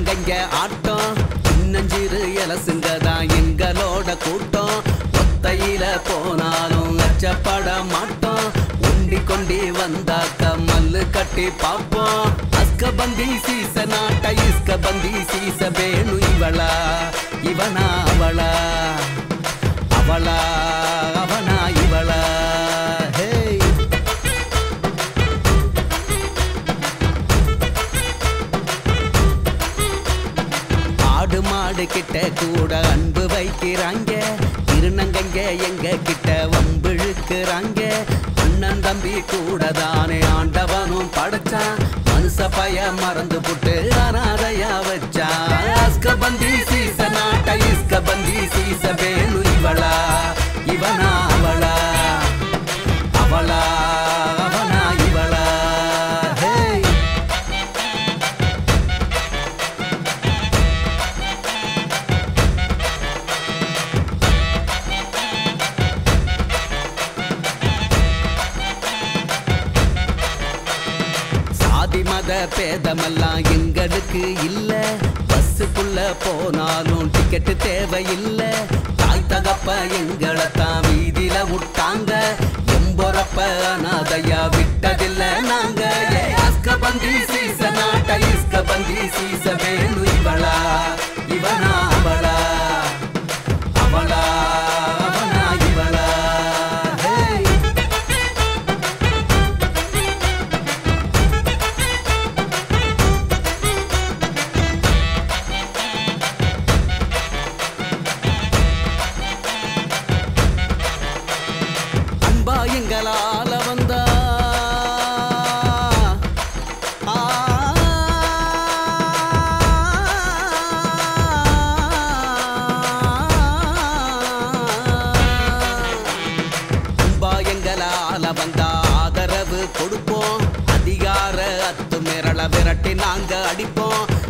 திருநங்கைங்க ஆட்டம் சின்னஞ்சிறு இலசுங்க தான் எங்களோட கூட்டம் ஒத்தையில போனாலும் அச்சப்பட மாட்டோம் உண்டி கொண்டி வந்தாக்க மல்லு கட்டி பாப்போம் அஸ்க பந்தி சீச நாட்ட இஸ்க பந்தி சீச வேணு இவளா இவனா அவளா அவளா அவனா இவளா ஹே ஆடு மாடு கிட்ட கூட அன்பு வைக்கிறாங்க திருநங்கைங்க எங்க கிட்ட வம்பிழுக்கிறாங்க அண்ணன் தம்பி கூட தானே ஆண்டவனும் படைச்சான் மனுஷ பய மறந்து புட்டு அனாதையா வச்சான் அஸ்க பந்தி சீச நாட்ட இஸ்க பந்தி சீச வேணு இவளா இவனா அவளா அவளா அவனா இவளா ஹே சாதி மத பேதமெல்லாம் எங்களுக்கு இல்ல பஸ்ஸுக்குள்ள போனாலும் டிக்கெட் தேவையில்ல தாய் தகப்ப எங்களை தான் வீதியில விட்டாங்க எம்பொறப்ப அனாதையா விட்டதில்ல நாங்க ஏ அஸ்க பந்தி சீச நாட்ட இஸ்க பந்தி சீச வேணு இவளா இவனா அவளா அவளா அவனா இவளா ஹே அன்பா எங்களால வந்தா ஆ. அன்பா எங்களால வந்தா ஆதரவு கொடுப்போம் அதிகார அத்து மிரள விரட்டி நாங்க அடிப்போம்